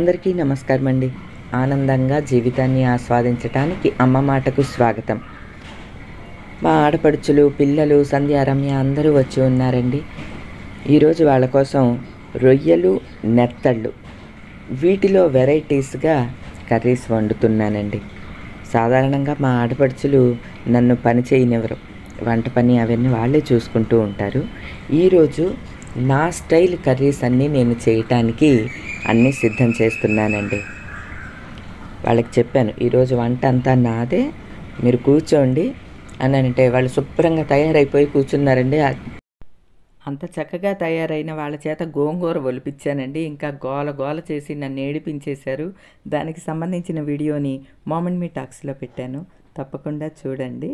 అందరికీ నమస్కారం అండి ఆనందంగా జీవితాన్ని ఆస్వాదించటానికి అమ్మ మాటకు స్వాగతం మా ఆడపడుచులు పిల్లలు సంధ్య రమ్య అందరూ వచ్చి ఉన్నారండి ఈరోజు వాళ్ళ కోసం రొయ్యలు నెత్తళ్ళు వీటిలో వెరైటీస్గా కర్రీస్ వండుతున్నానండి సాధారణంగా మా ఆడపడుచులు నన్ను పని చేయనివ్వరు వంట పని అవన్నీ వాళ్ళే చూసుకుంటూ ఉంటారు ఈరోజు నా స్టైల్ కర్రీస్ అన్నీ నేను చేయటానికి అన్నీ సిద్ధం చేస్తున్నానండి వాళ్ళకి చెప్పాను ఈరోజు వంట అంతా నాదే మీరు కూర్చోండి అని అంటే వాళ్ళు శుభ్రంగా తయారైపోయి కూర్చున్నారండి ఆ- అంత చక్కగా తయారైన వాళ్ళ చేత గోంగూర ఒలిపించానండి ఇంకా గోల గోల చేసి నన్ను ఏడిపించేశారు దానికి సంబంధించిన వీడియోని మామన్ మీ టాక్స్లో పెట్టాను తప్పకుండా చూడండి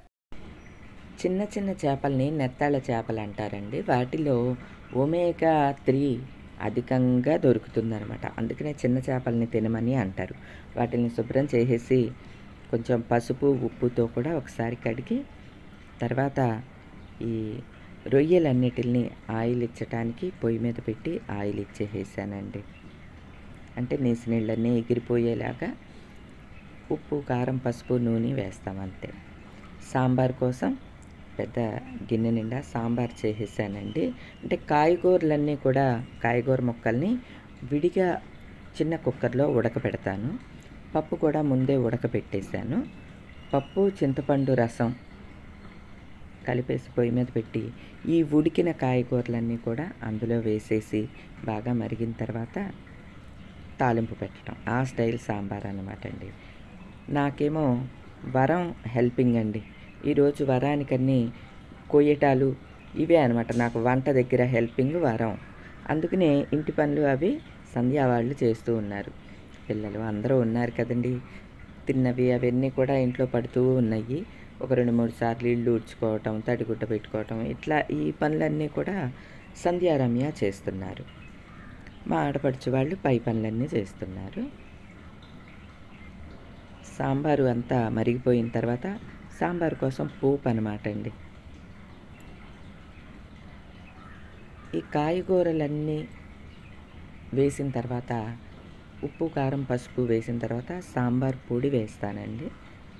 చిన్న చిన్న చేపల్ని నెత్తాళ్ళ చేపలు అంటారండి వాటిలో ఒమేగా త్రీ అధికంగా దొరుకుతుందనమాట అందుకనే చిన్న చేపల్ని తినమని అంటారు వాటిని శుభ్రం చేసేసి కొంచెం పసుపు ఉప్పుతో కూడా ఒకసారి కడిగి తర్వాత ఈ రొయ్యలన్నిటిని ఆయిల్ ఇచ్చటానికి పొయ్యి మీద పెట్టి ఆయిల్ ఇచ్చేసేసానండి అంటే నీసి నీళ్ళన్నీ ఎగిరిపోయేలాగా ఉప్పు కారం పసుపు నూనె వేస్తాం అంతే సాంబార్ కోసం పెద్ద గిన్నె నిండా సాంబార్ చేసేసానండి అంటే కాయగూరలన్నీ కూడా కాయగూర ముక్కల్ని విడిగా చిన్న కుక్కర్లో ఉడకపెడతాను పప్పు కూడా ముందే ఉడకపెట్టేశాను పప్పు చింతపండు రసం కలిపేసి పొయ్యి మీద పెట్టి ఈ ఉడికిన కాయగూరలన్నీ కూడా అందులో వేసేసి బాగా మరిగిన తర్వాత తాలింపు పెట్టడం ఆ స్టైల్ సాంబార్ అనమాట అండి నాకేమో వరం హెల్పింగ్ అండి ఈరోజు వరానికన్నీ కొయ్యటాలు ఇవే అనమాట నాకు వంట దగ్గర హెల్పింగ్ వరం అందుకనే ఇంటి పనులు అవి సంధ్యా వాళ్ళు చేస్తూ ఉన్నారు పిల్లలు అందరూ ఉన్నారు కదండి తిన్నవి అవన్నీ కూడా ఇంట్లో పడుతూ ఉన్నాయి ఒక రెండు మూడు సార్లు ఇల్లు ఊడ్చుకోవటం తడిగుడ్డ పెట్టుకోవటం ఇట్లా ఈ పనులన్నీ కూడా సంధ్యా రమ్య చేస్తున్నారు మా ఆడపడుచు వాళ్ళు పై పనులన్నీ చేస్తున్నారు సాంబారు అంతా మరిగిపోయిన తర్వాత సాంబార్ కోసం పోపు అనమాట అండి ఈ కాయగూరలన్నీ వేసిన తర్వాత ఉప్పు కారం పసుపు వేసిన తర్వాత సాంబార్ పొడి వేస్తానండి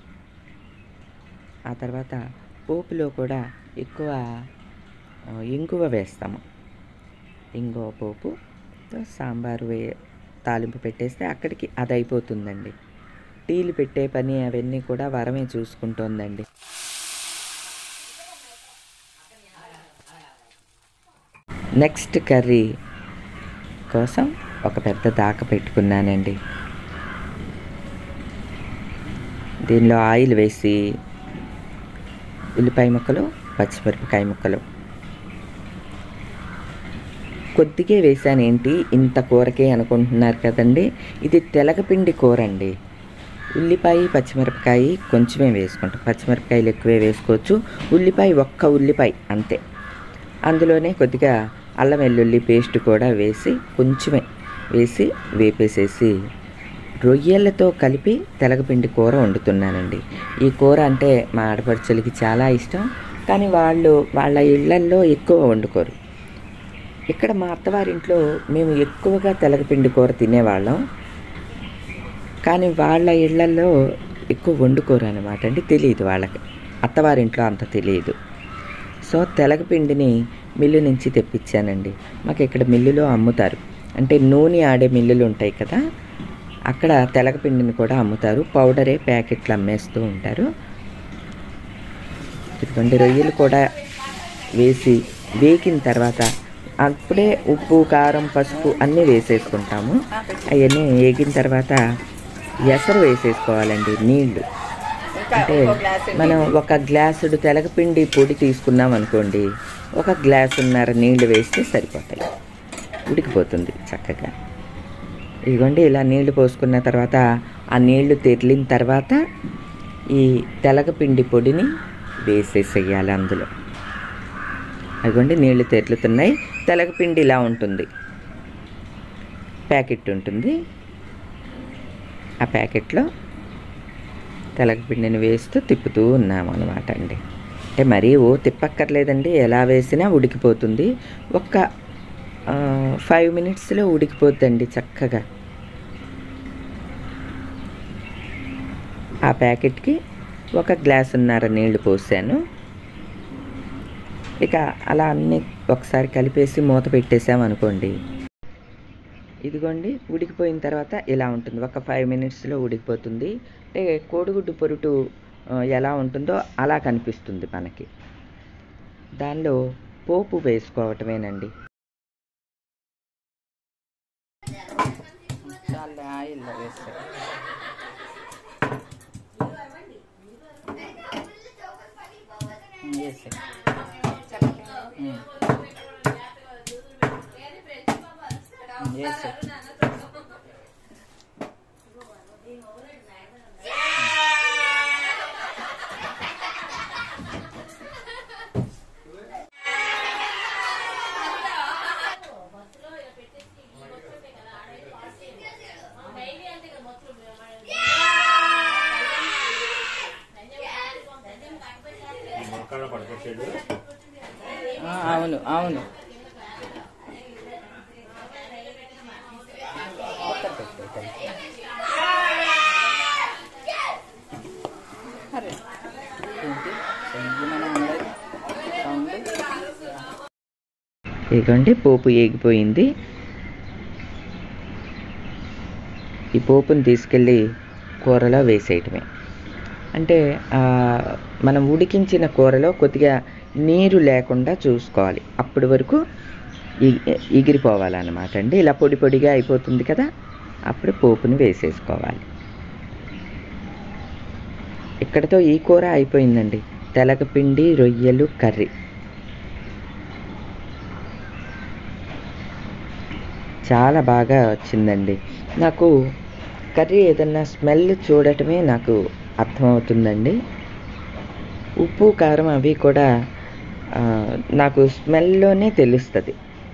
ఆ తర్వాత పోపులో కూడా ఎక్కువ ఆ, ఇంగువ వేస్తాము ఇంగువ పోపుతో సాంబారు వే తాలింపు పెట్టేస్తే అక్కడికి అది అయిపోతుందండి టీలు పెట్టే పని అవన్నీ కూడా వరమే చూసుకుంటోందండి నెక్స్ట్ కర్రీ కోసం ఒక పెద్ద దాక పెట్టుకున్నానండి దీనిలో ఆయిల్ వేసి ఉల్లిపాయ ముక్కలు పచ్చిమిరపకాయ ముక్కలు కొద్దిగా వేసాను ఏంటి ఇంత కూరకే అనుకుంటున్నారు కదండి ఇది తెలగపిండి కూర అండి ఉల్లిపాయ పచ్చిమిరపకాయ కొంచెమే వేసుకుంటాం పచ్చిమిరపకాయలు ఎక్కువే వేసుకోవచ్చు ఉల్లిపాయ ఒక్క ఉల్లిపాయ అంతే అందులోనే కొద్దిగా అల్లం వెల్లుల్లి పేస్ట్ కూడా వేసి కొంచెమే వేసి వేపేసేసి రొయ్యలతో కలిపి తెలగపిండి కూర వండుతున్నానండి ఈ కూర అంటే మా ఆడపడుచులకి చాలా ఇష్టం కానీ వాళ్ళు వాళ్ళ ఇళ్లల్లో ఎక్కువ వండుకోరు ఇక్కడ మా అత్తవారింట్లో మేము ఎక్కువగా తెలగపిండి కూర తినేవాళ్ళం కానీ వాళ్ళ ఇళ్లలో ఎక్కువ వండుకోరు అనమాట అండి తెలియదు వాళ్ళకి అత్తవారింట్లో అంత తెలియదు సో తెలగపిండిని మిల్లు నుంచి తెప్పించానండి మాకు ఇక్కడ మిల్లులో అమ్ముతారు అంటే నూనె ఆడే మిల్లులు ఉంటాయి కదా అక్కడ తెలగపిండిని కూడా అమ్ముతారు పౌడరే ప్యాకెట్లు అమ్మేస్తూ ఉంటారు ఇదిగోండి రొయ్యలు కూడా వేసి వేగిన తర్వాత అప్పుడే ఉప్పు కారం పసుపు అన్నీ వేసేసుకుంటాము అవన్నీ వేగిన తర్వాత ఎసరు వేసేసుకోవాలండి నీళ్ళు అంటే మనం ఒక గ్లాసుడు తెలగపిండి పొడి తీసుకున్నాం అనుకోండి ఒక గ్లాసున్నర నీళ్లు వేస్తే సరిపోతాయి ఉడికిపోతుంది చక్కగా ఇదిగోండి ఇలా నీళ్లు పోసుకున్న తర్వాత ఆ నీళ్లు తెరిలిన తర్వాత ఈ తెలగపిండి పొడిని వేసేసేయాలి అందులో అదిగోండి నీళ్లు తెరులుతున్నాయి తెలగపిండి ఇలా ఉంటుంది ప్యాకెట్ ఉంటుంది ఆ ప్యాకెట్లో తెలగపిండిని వేస్తూ తిప్పుతూ ఉన్నాము అనమాట అండి అంటే మరీ ఓ తిప్పక్కర్లేదండి ఎలా వేసినా ఉడికిపోతుంది ఒక్క ఫైవ్ మినిట్స్లో ఉడికిపోద్దండి చక్కగా ఆ ప్యాకెట్కి ఒక గ్లాసున్నర నీళ్లు పోసాను ఇక అలా అన్నీ ఒకసారి కలిపేసి మూత పెట్టేసాం అనుకోండి ఇదిగోండి ఉడికిపోయిన తర్వాత ఇలా ఉంటుంది ఒక ఫైవ్ మినిట్స్లో ఉడికిపోతుంది అంటే కోడిగుడ్డు పొరుటు ఆ, ఎలా ఉంటుందో అలా కనిపిస్తుంది మనకి దానిలో పోపు వేసుకోవటమేనండి చాలా ఆయిల్లో వేస్తారు వేసారు వేసారు మొక్కలు పట్టుకొచ్చాడు ఆ, అవును అవును అరే, ఏంటి? ఏమన్నా అనలేదు? సౌండ్? ఇదిగోండి పోపు ఏగిపోయింది ఈ పోపుని తీసుకెళ్ళి కూరలో వేసేయటమే అంటే ఆ, మనం ఉడికించిన కూరలో కొద్దిగా నీరు లేకుండా చూసుకోవాలి అప్పటి వరకు ఇ- ఎగిరిపోవాలన్నమాట అండి ఇలా పొడి పొడిగా అయిపోతుంది కదా అప్పుడు పోపుని వేసేసుకోవాలి ఇక్కడతో ఈ కూర అయిపోయిందండి తెలగపిండి రొయ్యలు కర్రీ చాలా బాగా వచ్చిందండి నాకు కర్రీ ఏదన్నా స్మెల్ చూడటమే నాకు అర్థమవుతుందండి ఉప్పు కారం అవి కూడా ఆ, నాకు స్మెల్లోనే తెలుస్తుంది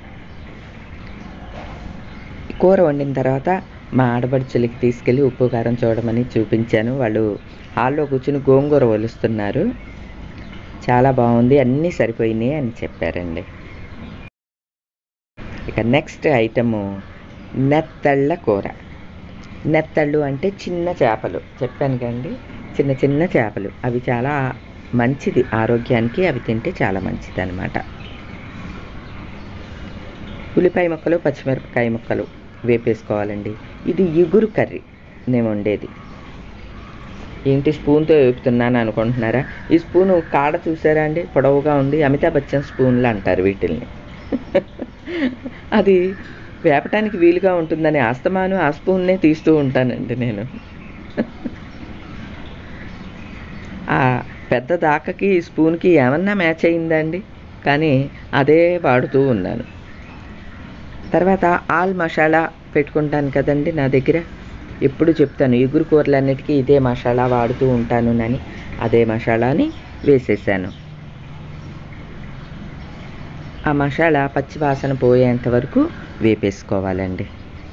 కూర వండిన తర్వాత మా ఆడపడుచులకి తీసుకెళ్ళి ఉప్పు కారం చూడమని చూపించాను వాళ్ళు హాల్లో కూర్చుని గోంగూర ఒలుస్తున్నారు చాలా బాగుంది అన్నీ సరిపోయినాయి అని చెప్పారండి ఇక నెక్స్ట్ ఐటము నెత్తళ్ళ కూర నెత్తళ్ళు అంటే చిన్న చేపలు చెప్పాను కండి చిన్న చిన్న చేపలు అవి చాలా మంచిది ఆరోగ్యానికి అవి తింటే చాలా మంచిది అనమాట ఉల్లిపాయ ముక్కలు పచ్చిమిరపకాయ ముక్కలు వేపేసుకోవాలండి ఇది ఇగురు కర్రీ నేను వండేది ఏంటి స్పూన్తో వేపుతున్నాను అనుకుంటున్నారా ఈ స్పూను కాడ చూసారా అండి పొడవుగా ఉంది అమితాబ్ బచ్చన్ స్పూన్లు అంటారు వీటిల్ని అది వేపటానికి వీలుగా ఉంటుందని ఆస్తమాను ఆ స్పూన్నే తీస్తూ ఉంటానండి నేను ఆ పెద్ద దాకకి ఈ స్పూన్కి ఏమన్నా మ్యాచ్ అయిందా అండి కానీ అదే వాడుతూ ఉన్నాను తర్వాత ఆల్ మసాలా పెట్టుకుంటాను కదండి నా దగ్గర ఎప్పుడు చెప్తాను ఎగురు కూరలన్నిటికీ ఇదే మసాలా వాడుతూ ఉంటాను అని అదే మసాలాని వేసేసాను ఆ మసాలా పచ్చి వాసన పోయేంత వరకు వేపేసుకోవాలండి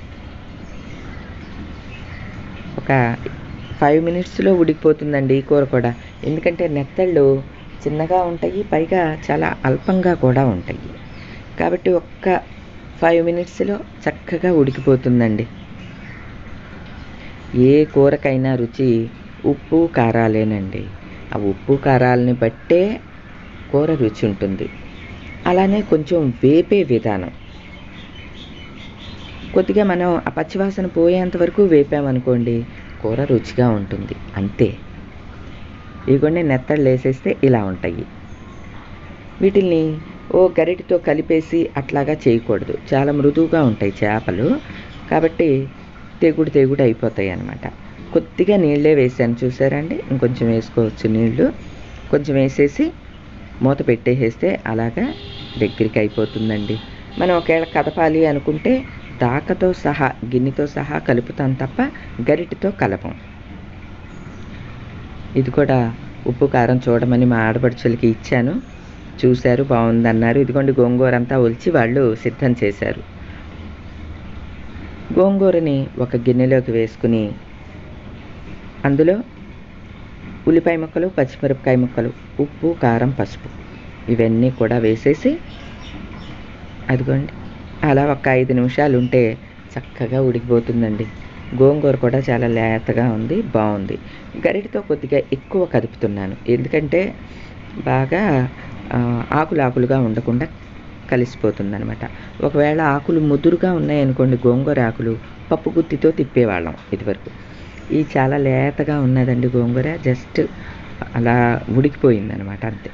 ఒక ఫైవ్ మినిట్స్లో ఉడికిపోతుందండి ఈ కూర కూడా ఎందుకంటే నెత్తళ్ళు చిన్నగా ఉంటాయి పైగా చాలా అల్పంగా కూడా ఉంటాయి కాబట్టి ఒక్క ఫైవ్ మినిట్స్లో చక్కగా ఉడికిపోతుందండి ఏ కూరకైనా రుచి ఉప్పు కారాలేనండి ఆ ఉప్పు కారాలని బట్టే కూర రుచి ఉంటుంది అలానే కొంచెం వేపే విధానం కొద్దిగా మనం ఆ పచ్చివాసన పోయేంత వరకు వేపామనుకోండి కూర రుచిగా ఉంటుంది అంతే ఇదిగోండి నెత్తళ్ళు వేసేస్తే ఇలా ఉంటాయి వీటిల్ని ఓ గరిటితో కలిపేసి అట్లాగా చేయకూడదు చాలా మృదువుగా ఉంటాయి చేపలు కాబట్టి తెగుడు తెగుడు అయిపోతాయి అన్నమాట కొద్దిగా నీళ్ళే వేసాను చూసారండి ఇంకొంచెం వేసుకోవచ్చు నీళ్ళు కొంచెం వేసేసి మూత పెట్టేసేస్తే అలాగా దగ్గరికి అయిపోతుందండి మనం ఒకవేళ కదపాలి అనుకుంటే దాకతో సహా గిన్నెతో సహా కలుపుతాం తప్ప గరిటితో కలపం ఇది కూడా ఉప్పు కారం చూడమని మా ఆడపడుచులకి ఇచ్చాను చూశారు బాగుందన్నారు ఇదిగోండి గోంగూర అంతా ఒలిచి వాళ్ళు సిద్ధం చేశారు గోంగూరని ఒక గిన్నెలోకి వేసుకుని అందులో ఉల్లిపాయ ముక్కలు పచ్చిమిరపకాయ ముక్కలు ఉప్పు కారం పసుపు ఇవన్నీ కూడా వేసేసి అదిగోండి అలా ఒక ఐదు నిమిషాలు ఉంటే చక్కగా ఉడికిపోతుందండి గోంగూర కూడా చాలా లేతగా ఉంది బాగుంది గరిటతో కొద్దిగా ఎక్కువ కదుపుతున్నాను ఎందుకంటే బాగా ఆ, ఆకులు ఆకులుగా ఉండకుండా కలిసిపోతుంది అనమాట ఒకవేళ ఆకులు ముదురుగా ఉన్నాయనుకోండి గోంగూర ఆకులు పప్పు గుత్తితో తిప్పేవాళ్ళం ఇదివరకు ఇది చాలా లేతగా ఉన్నదండి గోంగూర జస్ట్ అలా ఉడికిపోయింది అనమాట అంతే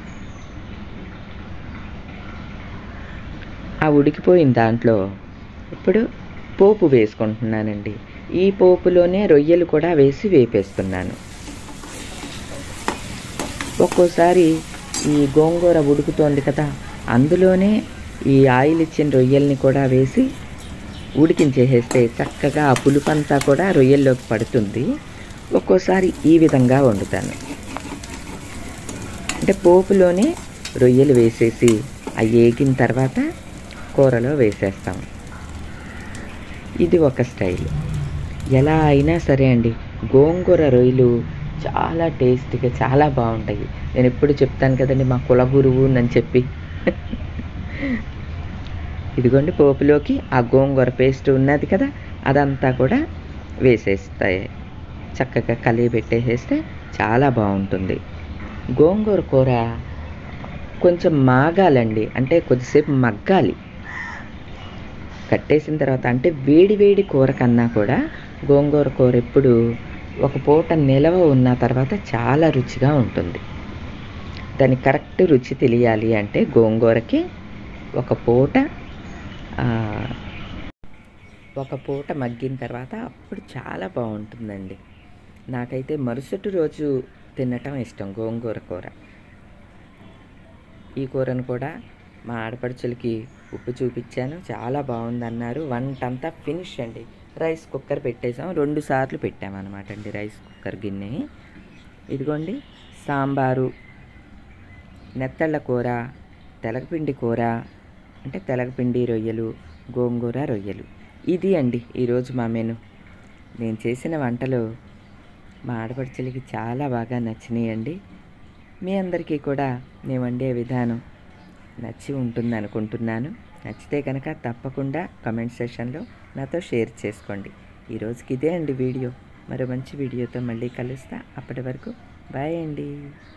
ఆ ఉడికిపోయిన దాంట్లో ఇప్పుడు పోపు వేసుకుంటున్నానండి ఈ పోపులోనే రొయ్యలు కూడా వేసి వేపేస్తున్నాను ఒక్కోసారి ఈ గోంగూర ఉడుకుతోంది కదా అందులోనే ఈ ఆయిల్ ఇచ్చిన రొయ్యల్ని కూడా వేసి ఉడికించేసేస్తే చక్కగా ఆ పులుపంతా కూడా రొయ్యల్లోకి పడుతుంది ఒక్కోసారి ఈ విధంగా వండుతాను అంటే పోపులోనే రొయ్యలు వేసేసి అవి ఏగిన తర్వాత కూరలో వేసేస్తాం ఇది ఒక స్టైల్ ఎలా అయినా సరే అండి గోంగూర రొయ్యలు చాలా టేస్టీగా చాలా బాగుంటాయి నేను ఎప్పుడు చెప్తాను కదండి మా కుల గురువు అని చెప్పి ఇదిగోండి పోపులోకి ఆ గోంగూర పేస్ట్ ఉన్నది కదా అదంతా కూడా వేసేస్తాయి చక్కగా కలిగి పెట్టేసేస్తే చాలా బాగుంటుంది గోంగూర కూర కొంచెం మాగాలండి అంటే కొద్దిసేపు మగ్గాలి కట్టేసిన తర్వాత అంటే వేడి వేడి కూర కన్నా కూడా గోంగూర కూర ఎప్పుడు ఒక పూట నిలవ ఉన్న తర్వాత చాలా రుచిగా ఉంటుంది దాని కరెక్ట్ రుచి తెలియాలి అంటే గోంగూరకి ఒక పూట ఆ, ఒక పూట మగ్గిన తర్వాత అప్పుడు చాలా బాగుంటుందండి నాకైతే మరుసటి రోజు తినటం ఇష్టం గోంగూర కూర ఈ కూరను కూడా మా ఆడపడుచులకి ఉప్పు చూపించాను చాలా బాగుందన్నారు వంట అంతా ఫినిష్ అండి రైస్ కుక్కర్ పెట్టేసాం రెండు సార్లు పెట్టామన్నమాట అండి రైస్ కుక్కర్ గిన్నె ఇదిగోండి సాంబారు నెత్తళ్ళ కూర తెలగపిండి కూర అంటే తెలగపిండి రొయ్యలు గోంగూర రొయ్యలు ఇది అండి ఈరోజు మా మెను నేను చేసిన వంటలు మా ఆడపడుచులకి చాలా బాగా నచ్చినాయండి మీ అందరికీ కూడా నేను వండే విధానం నచ్చి ఉంటుంది అనుకుంటున్నాను నచ్చితే కనుక తప్పకుండా కమెంట్ సెషన్లో నాతో షేర్ చేసుకోండి ఈ రోజుకి ఇదే అండి వీడియో మరో మంచి వీడియోతో మళ్ళీ కలుస్తా అప్పటి వరకు బాయ్ అండి